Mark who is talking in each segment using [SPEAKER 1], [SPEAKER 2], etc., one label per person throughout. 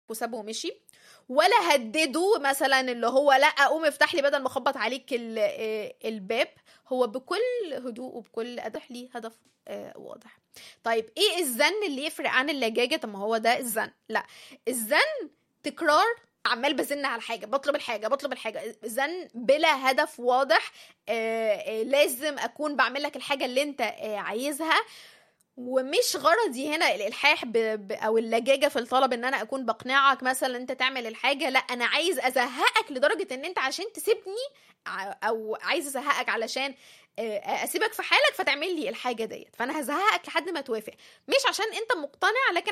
[SPEAKER 1] وسابه ومشي ولا هدده مثلا اللي هو لا قوم افتح لي بدل ما اخبط عليك الباب هو بكل هدوء وبكل ادح لي هدف واضح طيب ايه الزن اللي يفرق عن اللجاجه طب ما هو ده الزن لا الزن تكرار عمال بزن على الحاجه بطلب الحاجه بطلب الحاجه زن بلا هدف واضح آآ آآ لازم اكون بعمل لك الحاجه اللي انت عايزها ومش غرضي هنا الالحاح ب... ب... او اللجاجه في الطلب ان انا اكون بقنعك مثلا انت تعمل الحاجه لا انا عايز ازهقك لدرجه ان انت عشان تسيبني او عايز ازهقك علشان اسيبك في حالك فتعمل لي الحاجه ديت فانا هزهقك لحد ما توافق مش عشان انت مقتنع لكن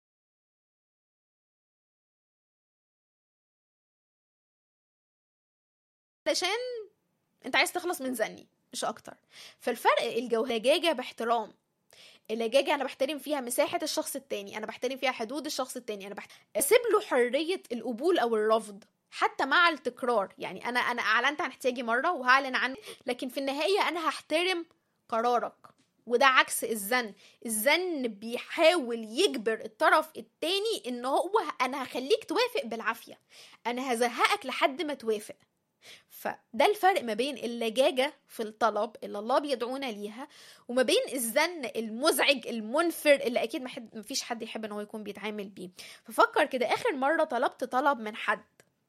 [SPEAKER 1] علشان انت عايز تخلص من زني مش اكتر فالفرق الجوهجاجه باحترام اللجاجة أنا بحترم فيها مساحة الشخص التاني أنا بحترم فيها حدود الشخص التاني أنا بحترم أسيب له حرية القبول أو الرفض حتى مع التكرار يعني أنا أنا أعلنت عن احتياجي مرة وهعلن عنه لكن في النهاية أنا هحترم قرارك وده عكس الزن الزن بيحاول يجبر الطرف التاني ان هو انا هخليك توافق بالعافيه انا هزهقك لحد ما توافق فده الفرق ما بين اللجاجة في الطلب اللي الله بيدعونا ليها وما بين الزن المزعج المنفر اللي أكيد مفيش حد يحب إن هو يكون بيتعامل بيه ففكر كده آخر مرة طلبت طلب من حد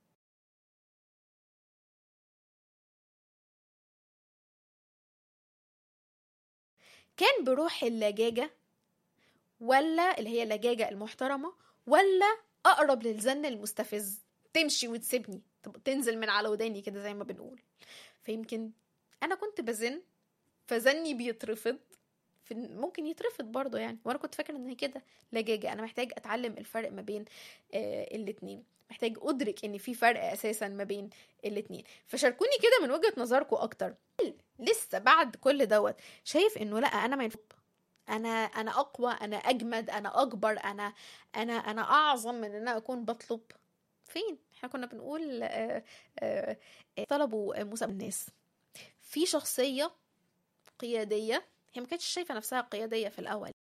[SPEAKER 1] كان بروح اللجاجة ولا اللي هي اللجاجة المحترمة ولا أقرب للزن المستفز تمشي وتسيبني تنزل من على وداني كده زي ما بنقول فيمكن انا كنت بزن فزني بيترفض ممكن يترفض برضه يعني وانا كنت فاكره ان هي كده لجاجه انا محتاج اتعلم الفرق ما بين آه الاتنين محتاج ادرك ان في فرق اساسا ما بين الاتنين فشاركوني كده من وجهه نظركم اكتر لسه بعد كل دوت شايف انه لا انا ما انا انا اقوى انا اجمد انا اكبر انا انا انا اعظم من ان انا اكون بطلب فين احنا كنا بنقول آآ آآ طلبوا موسى الناس في شخصية قيادية هي ما كانتش شايفة نفسها قيادية في الأول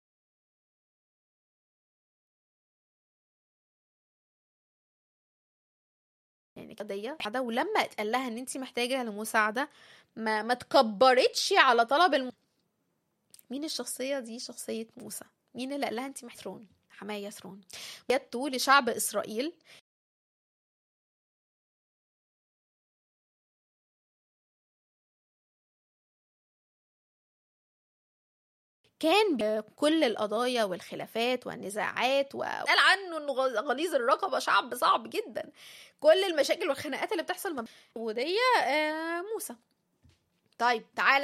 [SPEAKER 1] يعني قضية ولما اتقال لها ان انت محتاجة لمساعدة ما ما تكبرتش على طلب الم... مين الشخصية دي شخصية موسى مين اللي قال لها انت محترون حماية يثرون جدتوا لشعب إسرائيل كان كل القضايا والخلافات والنزاعات وقال عنه انه غليظ الرقبه شعب صعب جدا كل المشاكل والخناقات اللي بتحصل ودي آه موسى طيب تعالى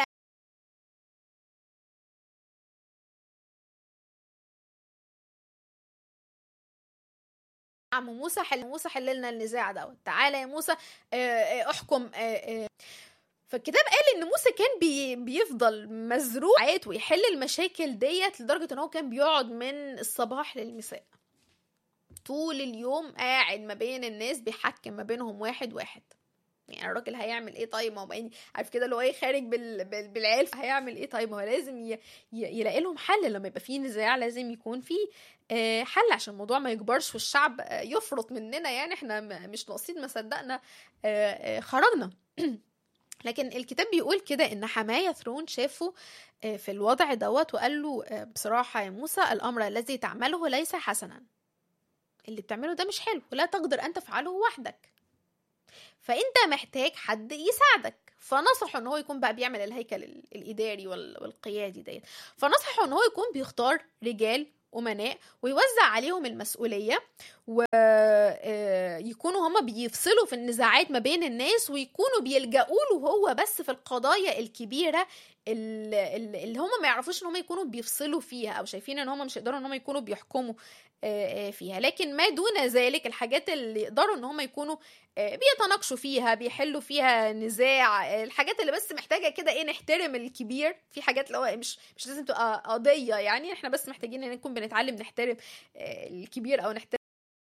[SPEAKER 1] عم موسى حل موسى حل لنا النزاع دوت تعالى يا موسى آه احكم آه فالكتاب قال ان موسى كان بي بيفضل مزروع ويحل المشاكل ديت لدرجه ان هو كان بيقعد من الصباح للمساء طول اليوم قاعد ما بين الناس بيحكم ما بينهم واحد واحد يعني الراجل هيعمل ايه طيب ما هو يعني عارف كده اللي هو ايه خارج بال... بال... بالعيال هيعمل ايه طيب ما هو لازم ي... ي... يلاقي لهم حل لما يبقى في نزاع لازم يكون في آه حل عشان الموضوع ما يكبرش والشعب آه يفرط مننا يعني احنا مش ناقصين ما صدقنا آه خرجنا لكن الكتاب بيقول كده ان حماية ثرون شافه في الوضع دوت وقال له بصراحة يا موسى الأمر الذي تعمله ليس حسنا اللي بتعمله ده مش حلو ولا تقدر أن تفعله وحدك فأنت محتاج حد يساعدك فنصحه ان هو يكون بقى بيعمل الهيكل الاداري والقيادي ديت فنصحه ان هو يكون بيختار رجال أمناء ويوزع عليهم المسؤولية ويكونوا هما بيفصلوا في النزاعات ما بين الناس ويكونوا بيلجأوا له هو بس في القضايا الكبيرة اللي هم ما يعرفوش ان هم يكونوا بيفصلوا فيها او شايفين ان هم مش يقدروا ان هم يكونوا بيحكموا فيها لكن ما دون ذلك الحاجات اللي يقدروا ان هم يكونوا بيتناقشوا فيها بيحلوا فيها نزاع الحاجات اللي بس محتاجه كده ايه نحترم الكبير في حاجات اللي هو مش مش لازم تبقى قضيه يعني احنا بس محتاجين ان نكون بنتعلم نحترم الكبير او نحترم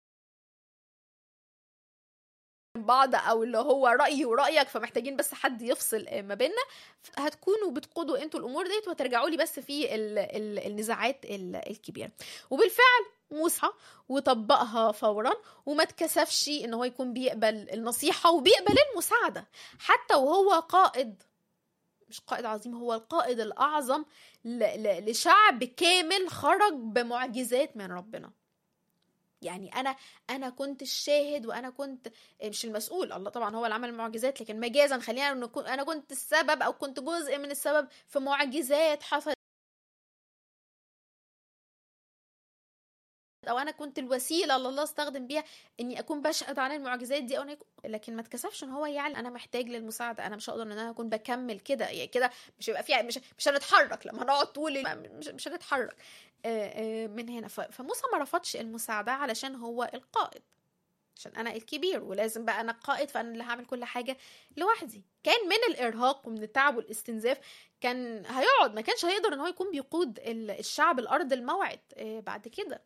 [SPEAKER 1] بعض او اللي هو رايي ورايك فمحتاجين بس حد يفصل ما بيننا هتكونوا بتقودوا انتوا الامور ديت وترجعوا لي بس في ال ال النزاعات الكبيره وبالفعل موسى وطبقها فورا وما اتكسفش ان هو يكون بيقبل النصيحة وبيقبل المساعدة حتى وهو قائد مش قائد عظيم هو القائد الأعظم ل- ل- لشعب كامل خرج بمعجزات من ربنا يعني انا انا كنت الشاهد وانا كنت مش المسؤول الله طبعا هو اللي عمل المعجزات لكن مجازا خلينا نكون انا كنت السبب او كنت جزء من السبب في معجزات حصلت او انا كنت الوسيله اللي الله استخدم بيها اني اكون بشهد عن المعجزات دي او أنا يكون... لكن ما اتكسفش ان هو يعلن انا محتاج للمساعده انا مش هقدر ان انا اكون بكمل كده يعني كده مش هيبقى فيها مش مش هنتحرك لما نقعد طول ال- مش مش هنتحرك آه، آه، من هنا ف- فموسى ما رفضش المساعده علشان هو القائد عشان انا الكبير ولازم بقى انا القائد فانا اللي هعمل كل حاجه لوحدي كان من الارهاق ومن التعب والاستنزاف كان هيقعد ما كانش هيقدر ان هو يكون بيقود ال- الشعب الارض الموعد آه، بعد كده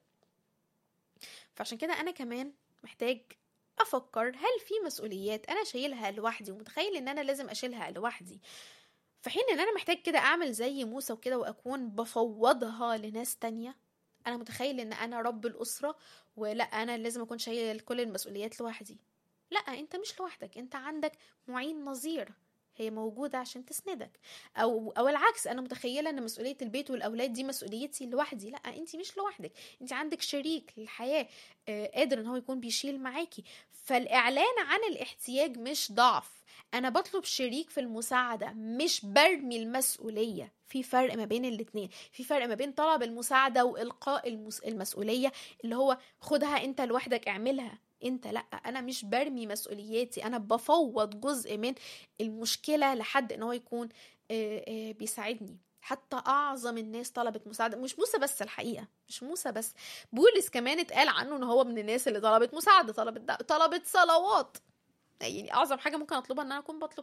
[SPEAKER 1] فعشان كده انا كمان محتاج افكر هل في مسؤوليات انا شايلها لوحدي ومتخيل ان انا لازم اشيلها لوحدي في حين ان انا محتاج كده اعمل زي موسى وكده واكون بفوضها لناس تانية انا متخيل ان انا رب الاسره ولا انا لازم اكون شايل كل المسؤوليات لوحدي لا انت مش لوحدك انت عندك معين نظير هي موجودة عشان تسندك أو أو العكس أنا متخيلة إن مسؤولية البيت والأولاد دي مسؤوليتي لوحدي لا أنت مش لوحدك أنت عندك شريك للحياة آه، قادر إن هو يكون بيشيل معاكي فالإعلان عن الاحتياج مش ضعف أنا بطلب شريك في المساعدة مش برمي المسؤولية في فرق ما بين الاتنين في فرق ما بين طلب المساعدة وإلقاء المس... المسؤولية اللي هو خدها أنت لوحدك اعملها انت لا انا مش برمي مسؤولياتي انا بفوض جزء من المشكله لحد ان هو يكون آه، آه، بيساعدني حتى اعظم الناس طلبت مساعده مش موسى بس الحقيقه مش موسى بس بولس كمان اتقال عنه ان هو من الناس اللي طلبت مساعده طلبت دع- طلبت صلوات يعني اعظم حاجه ممكن اطلبها ان انا اكون بطلب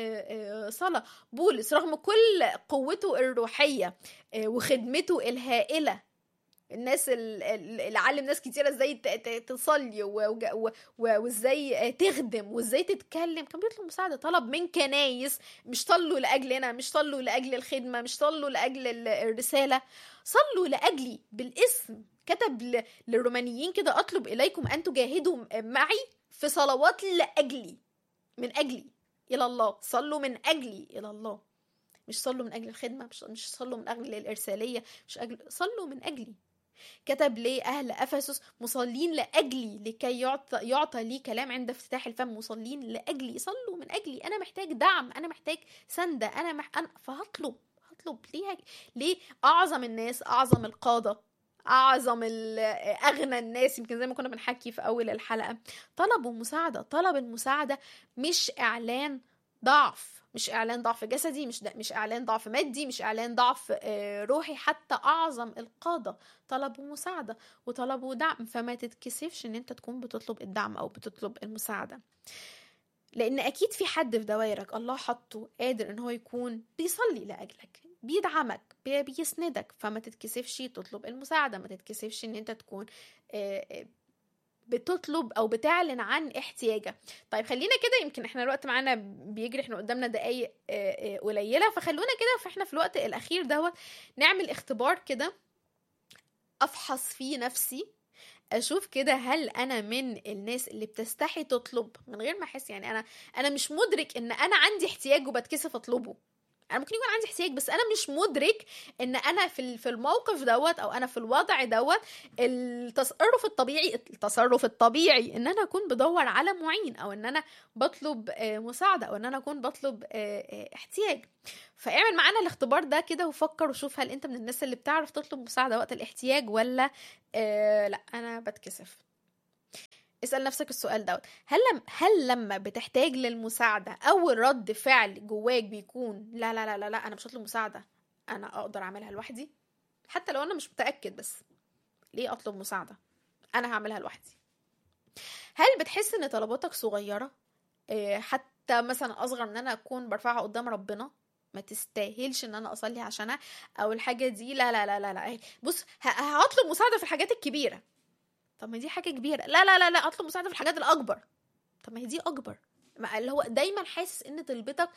[SPEAKER 1] آه، آه، صلاه بولس رغم كل قوته الروحيه آه، وخدمته الهائله الناس ال- ال- اللي علم ناس كتيره ازاي ت- ت- تصلي و- وج- و- و- وازاي تخدم وازاي تتكلم كان بيطلب مساعده طلب من كنايس مش صلوا لاجلنا مش صلوا لاجل الخدمه مش صلوا لاجل ال- الرساله صلوا لاجلي بالاسم كتب ل- للرومانيين كده اطلب اليكم ان تجاهدوا معي في صلوات لاجلي من اجلي الى الله صلوا من اجلي الى الله مش صلوا من اجل الخدمه مش مش صلوا من اجل الارساليه مش اجل صلوا من اجلي كتب ليه أهل أفسس مصلين لأجلي لكي يعطى, يعطى لي كلام عند افتتاح الفم مصلين لأجلي صلوا من أجلي أنا محتاج دعم أنا محتاج سندة أنا, مح... أنا فهطلب هطلب ليه ليه أعظم الناس أعظم القادة أعظم ال- أغنى الناس يمكن زي ما كنا بنحكي في أول الحلقة طلبوا مساعدة طلب المساعدة مش إعلان ضعف مش اعلان ضعف جسدي مش مش اعلان ضعف مادي مش اعلان ضعف آه، روحي حتى اعظم القاده طلبوا مساعده وطلبوا دعم فما تتكسفش ان انت تكون بتطلب الدعم او بتطلب المساعده لان اكيد في حد في دوائرك الله حطه قادر ان هو يكون بيصلي لاجلك بيدعمك بي- بيسندك فما تتكسفش تطلب المساعده ما تتكسفش ان انت تكون آه، آه، بتطلب او بتعلن عن احتياجك طيب خلينا كده يمكن احنا الوقت معانا بيجري احنا قدامنا دقايق آه، آه، قليله فخلونا كده فاحنا في الوقت الاخير دوت نعمل اختبار كده افحص فيه نفسي اشوف كده هل انا من الناس اللي بتستحي تطلب من غير ما احس يعني انا انا مش مدرك ان انا عندي احتياج وبتكسف اطلبه انا ممكن يكون عندي احتياج بس انا مش مدرك ان انا في ال- في الموقف دوت او انا في الوضع دوت التصرف الطبيعي التصرف الطبيعي ان انا اكون بدور على معين او ان انا بطلب آه، مساعده او ان انا اكون بطلب آه، آه، احتياج فاعمل معانا الاختبار ده كده وفكر وشوف هل انت من الناس اللي بتعرف تطلب مساعده وقت الاحتياج ولا آه لا انا بتكسف اسال نفسك السؤال دوت هل لم هل لما بتحتاج للمساعده اول رد فعل جواك بيكون لا لا لا لا, لا انا مش هطلب مساعده انا اقدر اعملها لوحدي حتى لو انا مش متاكد بس ليه اطلب مساعده انا هعملها لوحدي هل بتحس ان طلباتك صغيره آه، حتى مثلا اصغر من ان انا اكون برفعها قدام ربنا ما تستاهلش ان انا اصلي عشانها او الحاجه دي لا لا لا لا لا بص ه- هطلب مساعده في الحاجات الكبيره طب ما دي حاجه كبيره لا لا لا لا اطلب مساعده في الحاجات الاكبر طب ما هي دي اكبر ما اللي هو دايما حاسس ان طلبتك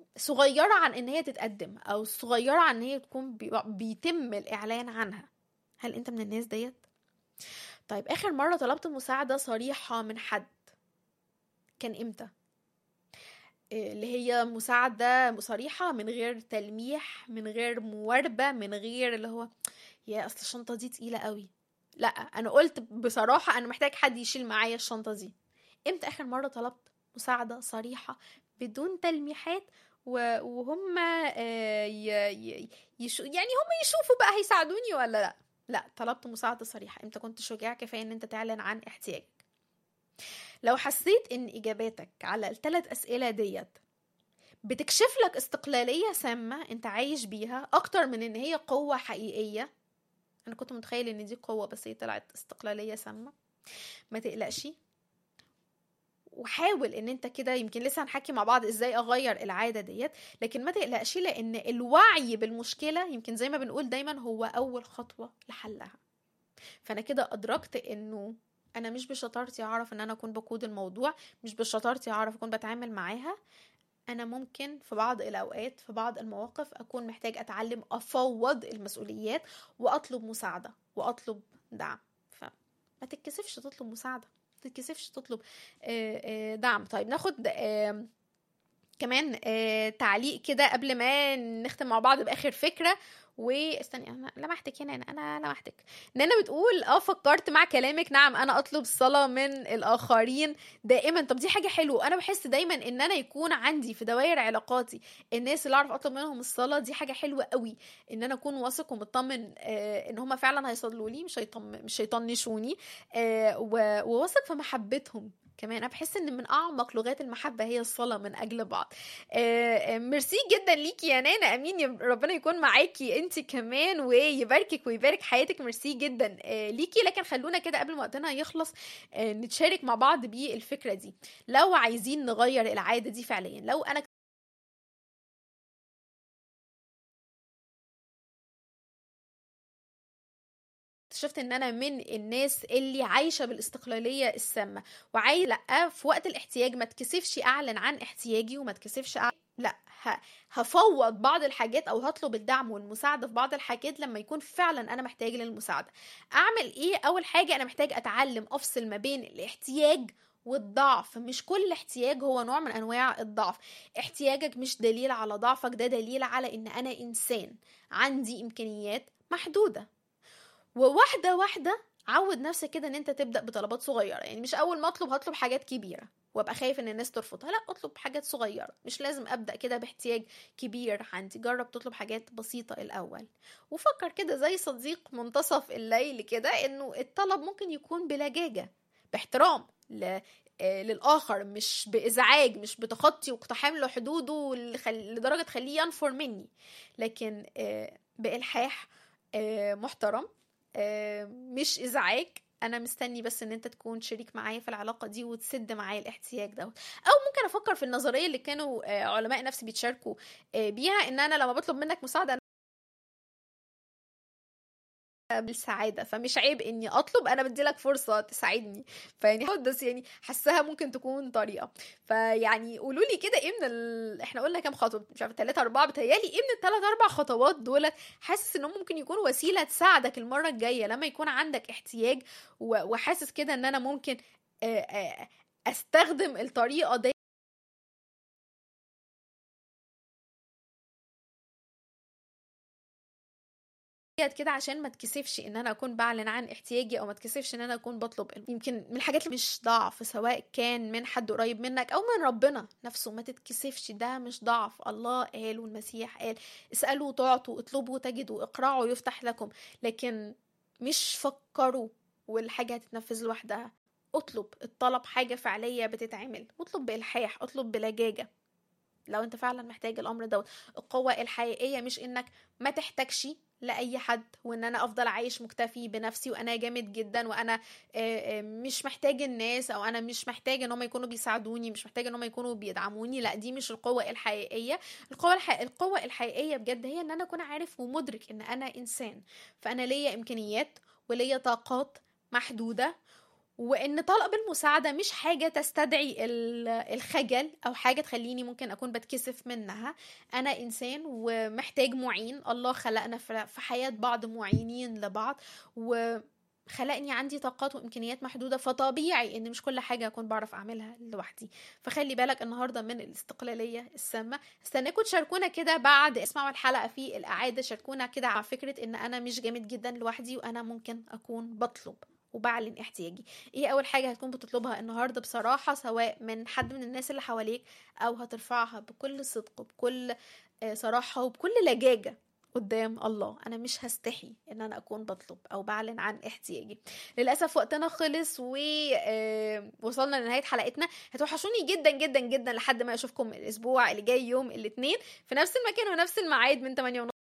[SPEAKER 1] صغيره عن ان هي تتقدم او صغيره عن ان هي تكون بي- بيتم الاعلان عنها هل انت من الناس ديت طيب اخر مره طلبت مساعده صريحه من حد كان امتى اللي هي مساعدة صريحة من غير تلميح من غير مواربة من غير اللي هو يا أصل الشنطة دي تقيلة قوي لا أنا قلت بصراحة أنا محتاج حد يشيل معايا الشنطة دي امتى آخر مرة طلبت مساعدة صريحة بدون تلميحات وهم يشو يعني هم يشوفوا بقى هيساعدوني ولا لا لا طلبت مساعدة صريحة امتى كنت شجاع كفاية ان انت تعلن عن احتياجك لو حسيت ان اجاباتك على الثلاث اسئله ديت بتكشف لك استقلاليه سامه انت عايش بيها اكتر من ان هي قوه حقيقيه انا كنت متخيل ان دي قوه بس هي طلعت استقلاليه سامه ما تقلقش وحاول ان انت كده يمكن لسه هنحكي مع بعض ازاي اغير العاده ديت لكن ما تقلقش لان الوعي بالمشكله يمكن زي ما بنقول دايما هو اول خطوه لحلها فانا كده ادركت انه انا مش بشطارتي اعرف ان انا اكون بقود الموضوع مش بشطارتي اعرف اكون بتعامل معاها انا ممكن في بعض الاوقات في بعض المواقف اكون محتاج اتعلم افوض المسؤوليات واطلب مساعده واطلب دعم فما تتكسفش تطلب مساعده ما تتكسفش تطلب دعم طيب ناخد كمان تعليق كده قبل ما نختم مع بعض باخر فكره واستني انا لمحتك هنا انا لمحتك نانا بتقول اه فكرت مع كلامك نعم انا اطلب الصلاه من الاخرين دائما طب دي حاجه حلوه انا بحس دايما ان انا يكون عندي في دوائر علاقاتي الناس اللي اعرف اطلب منهم الصلاه دي حاجه حلوه قوي ان انا اكون واثق ومطمن آه ان هم فعلا هيصلوا لي مش هيطم مش هيطنشوني آه وواثق في محبتهم كمان انا بحس ان من اعمق لغات المحبه هي الصلاه من اجل بعض آه ميرسي جدا ليكي يا نانا امين ربنا يكون معاكي انت كمان ويباركك ويبارك حياتك ميرسي جدا آه ليكي لكن خلونا كده قبل ما وقتنا يخلص آه نتشارك مع بعض بالفكره دي لو عايزين نغير العاده دي فعليا لو انا اكتشفت ان انا من الناس اللي عايشه بالاستقلاليه السامه وعايز لا في وقت الاحتياج ما تكسفش اعلن عن احتياجي وما تكسفش أعلن لا هفوض بعض الحاجات او هطلب الدعم والمساعده في بعض الحاجات لما يكون فعلا انا محتاج للمساعده اعمل ايه اول حاجه انا محتاج اتعلم افصل ما بين الاحتياج والضعف مش كل احتياج هو نوع من انواع الضعف احتياجك مش دليل على ضعفك ده دليل على ان انا انسان عندي امكانيات محدوده وواحده واحده عود نفسك كده ان انت تبدا بطلبات صغيره يعني مش اول ما اطلب هطلب حاجات كبيره وابقى خايف ان الناس ترفضها لا اطلب حاجات صغيره مش لازم ابدا كده باحتياج كبير عندي جرب تطلب حاجات بسيطه الاول وفكر كده زي صديق منتصف الليل كده انه الطلب ممكن يكون بلجاجه باحترام ل... للاخر مش بازعاج مش بتخطي واقتحام لحدوده لدرجه تخليه ينفر مني لكن بالحاح محترم مش ازعاج انا مستني بس ان انت تكون شريك معايا في العلاقه دي وتسد معايا الاحتياج دوت او ممكن افكر في النظريه اللي كانوا علماء نفس بيتشاركوا بيها ان انا لما بطلب منك مساعده بالسعادة فمش عيب اني اطلب انا بدي لك فرصة تساعدني فيعني بس يعني حاساها ممكن تكون طريقة فيعني قولوا لي كده ايه من ال... احنا قلنا كام خطوة مش عارفة ثلاثة اربعة بتهيالي ايه من الثلاث اربع خطوات دول حاسس انهم ممكن يكون وسيلة تساعدك المرة الجاية لما يكون عندك احتياج و... وحاسس كده ان انا ممكن استخدم الطريقة دي كده عشان ما تكسفش ان انا اكون بعلن عن احتياجي او ما تكسفش ان انا اكون بطلب يمكن من الحاجات اللي مش ضعف سواء كان من حد قريب منك او من ربنا نفسه ما تتكسفش ده مش ضعف الله قال والمسيح قال اسالوا تعطوا اطلبوا تجدوا اقرعوا يفتح لكم لكن مش فكروا والحاجه هتتنفذ لوحدها اطلب الطلب حاجه فعليه بتتعمل اطلب بالحاح اطلب بلجاجه لو انت فعلا محتاج الامر دوت القوه الحقيقيه مش انك ما تحتاجش لاي حد وان انا افضل عايش مكتفي بنفسي وانا جامد جدا وانا مش محتاج الناس او انا مش محتاج ان هم يكونوا بيساعدوني مش محتاج ان هم يكونوا بيدعموني لا دي مش القوه الحقيقيه القوه الحقيقية القوه الحقيقيه بجد هي ان انا اكون عارف ومدرك ان انا انسان فانا ليا امكانيات وليا طاقات محدوده وان طلب المساعده مش حاجه تستدعي الخجل او حاجه تخليني ممكن اكون بتكسف منها انا انسان ومحتاج معين الله خلقنا في حياه بعض معينين لبعض و خلقني عندي طاقات وامكانيات محدوده فطبيعي ان مش كل حاجه اكون بعرف اعملها لوحدي فخلي بالك النهارده من الاستقلاليه السامه استناكم تشاركونا كده بعد اسمعوا الحلقه في الاعاده شاركونا كده على فكره ان انا مش جامد جدا لوحدي وانا ممكن اكون بطلب وبعلن احتياجي ايه اول حاجه هتكون بتطلبها النهارده بصراحه سواء من حد من الناس اللي حواليك او هترفعها بكل صدق وبكل صراحه وبكل لجاجه قدام الله انا مش هستحي ان انا اكون بطلب او بعلن عن احتياجي للاسف وقتنا خلص ووصلنا لنهايه حلقتنا هتوحشوني جدا جدا جدا لحد ما اشوفكم الاسبوع اللي جاي يوم الاثنين في نفس المكان ونفس الميعاد من 8